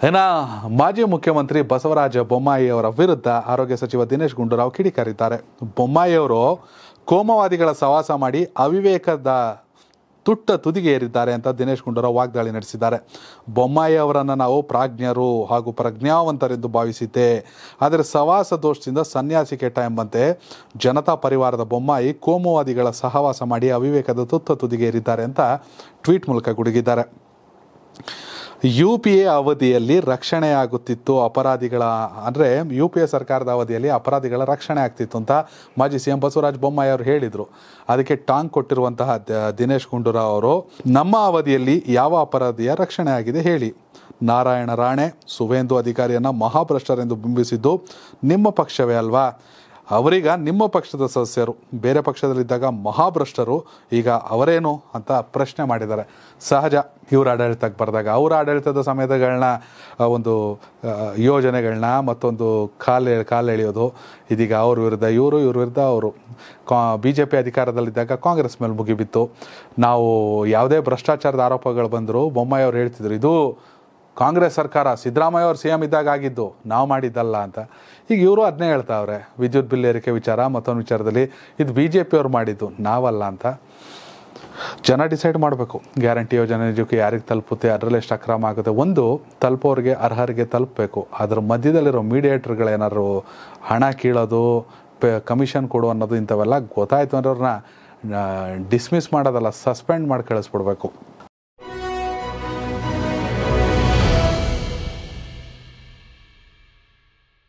ಇನ್ನು ಮಾಜಿ ಮುಖ್ಯಮಂತ್ರಿ ಬಸವರಾಜ ಬೊಮ್ಮಾಯಿ ಅವರ ವಿರುದ್ಧ ಆರೋಗ್ಯ ಸಚಿವ ದಿನೇಶ್ ಗುಂಡೂರಾವ್ ಕಿಡಿಕಾರಿದ್ದಾರೆ ಬೊಮ್ಮಾಯಿ ಅವರು ಕೋಮವಾದಿಗಳ ಸವಾಸ ಮಾಡಿ ಅವಿವೇಕದ ತುಟ್ಟ ತುದಿಗೆ ಏರಿದ್ದಾರೆ ಅಂತ ದಿನೇಶ್ ಗುಂಡೂರಾವ್ ವಾಗ್ದಾಳಿ ನಡೆಸಿದ್ದಾರೆ ಬೊಮ್ಮಾಯಿ ಅವರನ್ನು ನಾವು ಪ್ರಾಜ್ಞರು ಹಾಗೂ ಪ್ರಜ್ಞಾವಂತರೆಂದು ಭಾವಿಸಿದ್ದೆ ಆದರೆ ಸವಾಸ ದೋಷದಿಂದ ಸನ್ಯಾಸಿ ಕೆಟ್ಟ ಎಂಬಂತೆ ಜನತಾ ಪರಿವಾರದ ಬೊಮ್ಮಾಯಿ ಕೋಮುವಾದಿಗಳ ಸಹವಾಸ ಮಾಡಿ ಅವಿವೇಕದ ತುತ್ತ ತುದಿಗೆ ಏರಿದ್ದಾರೆ ಅಂತ ಟ್ವೀಟ್ ಮೂಲಕ ಗುಡುಗಿದ್ದಾರೆ ಯು ಪಿ ಎ ಅವಧಿಯಲ್ಲಿ ರಕ್ಷಣೆಯಾಗುತ್ತಿತ್ತು ಅಪರಾಧಿಗಳ ಅಂದರೆ ಯು ಪಿ ಎ ಸರ್ಕಾರದ ಅವಧಿಯಲ್ಲಿ ಅಪರಾಧಿಗಳ ರಕ್ಷಣೆ ಆಗ್ತಿತ್ತು ಅಂತ ಮಾಜಿ ಸಿ ಎಂ ಬಸವರಾಜ ಬೊಮ್ಮಾಯಿ ಅವರು ಹೇಳಿದರು ಅದಕ್ಕೆ ಟಾಂಗ್ ಕೊಟ್ಟಿರುವಂತಹ ದ- ದಿನೇಶ್ ಗುಂಡೂರಾವ್ ಅವರು ನಮ್ಮ ಅವಧಿಯಲ್ಲಿ ಯಾವ ಅಪರಾಧಿಯ ರಕ್ಷಣೆ ಆಗಿದೆ ಹೇಳಿ ನಾರಾಯಣ ರಾಣೆ ಸುವೇಂದು ಅಧಿಕಾರಿಯನ್ನು ಮಹಾಭ್ರಷ್ಟರೆಂದು ಬಿಂಬಿಸಿದ್ದು ನಿಮ್ಮ ಪಕ್ಷವೇ ಅಲ್ವಾ ಅವರೀಗ ನಿಮ್ಮ ಪಕ್ಷದ ಸದಸ್ಯರು ಬೇರೆ ಪಕ್ಷದಲ್ಲಿದ್ದಾಗ ಮಹಾಭ್ರಷ್ಟರು ಈಗ ಅವರೇನು ಅಂತ ಪ್ರಶ್ನೆ ಮಾಡಿದ್ದಾರೆ ಸಹಜ ಇವ್ರ ಆಡಳಿತಕ್ಕೆ ಬರೆದಾಗ ಅವ್ರ ಆಡಳಿತದ ಸಮಯದಗಳನ್ನ ಆ, ಒಂದು ಆ, ಯೋಜನೆಗಳನ್ನ ಮತ್ತೊಂದು ಕಾಲು ಕಾಲೆಳೆಯೋದು ಇದೀಗ ಅವ್ರ ವಿರುದ್ಧ ಇವರು ಇವ್ರ ವಿರುದ್ಧ ಅವರು ಕಾ ಬಿ ಜೆ ಪಿ ಅಧಿಕಾರದಲ್ಲಿದ್ದಾಗ ಕಾಂಗ್ರೆಸ್ ಮೇಲೆ ಮುಗಿಬಿತ್ತು ನಾವು ಯಾವುದೇ ಭ್ರಷ್ಟಾಚಾರದ ಆರೋಪಗಳು ಬಂದರೂ ಬೊಮ್ಮಾಯಿ ಅವ್ರು ಹೇಳ್ತಿದ್ರು ಇದು ಕಾಂಗ್ರೆಸ್ ಸರ್ಕಾರ ಸಿದ್ದರಾಮಯ್ಯ ಅವ್ರು ಸಿ ಎಂ ಇದ್ದಾಗ ಆಗಿದ್ದು ನಾವು ಮಾಡಿದ್ದಲ್ಲ ಅಂತ ಈಗ ಇವರು ಅದನ್ನೇ ಹೇಳ್ತಾವ್ರೆ ವಿದ್ಯುತ್ ಬಿಲ್ ಏರಿಕೆ ವಿಚಾರ ಮತ್ತೊಂದು ವಿಚಾರದಲ್ಲಿ ಇದು ಬಿ ಜೆ ಪಿಯವ್ರು ಮಾಡಿದ್ದು ನಾವಲ್ಲ ಅಂತ ಜನ ಡಿಸೈಡ್ ಮಾಡಬೇಕು ಗ್ಯಾರಂಟಿ ಯೋಜನೆ ನಿಜಕ್ಕೂ ಯಾರಿಗೆ ತಲುಪುತ್ತೆ ಅದರಲ್ಲಿ ಎಷ್ಟು ಅಕ್ರಮ ಆಗುತ್ತೆ ಒಂದು ತಲುಪೋರಿಗೆ ಅರ್ಹರಿಗೆ ತಲುಪಬೇಕು ಅದ್ರ ಮಧ್ಯದಲ್ಲಿರೋ ಮೀಡಿಯೇಟ್ರ್ಗಳೇನಾದ್ರು ಹಣ ಕೀಳೋದು ಪೆ ಕಮಿಷನ್ ಕೊಡು ಅನ್ನೋದು ಇಂಥವೆಲ್ಲ ಗೊತ್ತಾಯ್ತು ಅಂದ್ರೆ ಅವ್ರನ್ನ ಡಿಸ್ಮಿಸ್ ಮಾಡೋದಲ್ಲ ಸಸ್ಪೆಂಡ್ ಮಾಡಿ ಕಳಿಸ್ಬಿಡ್ಬೇಕು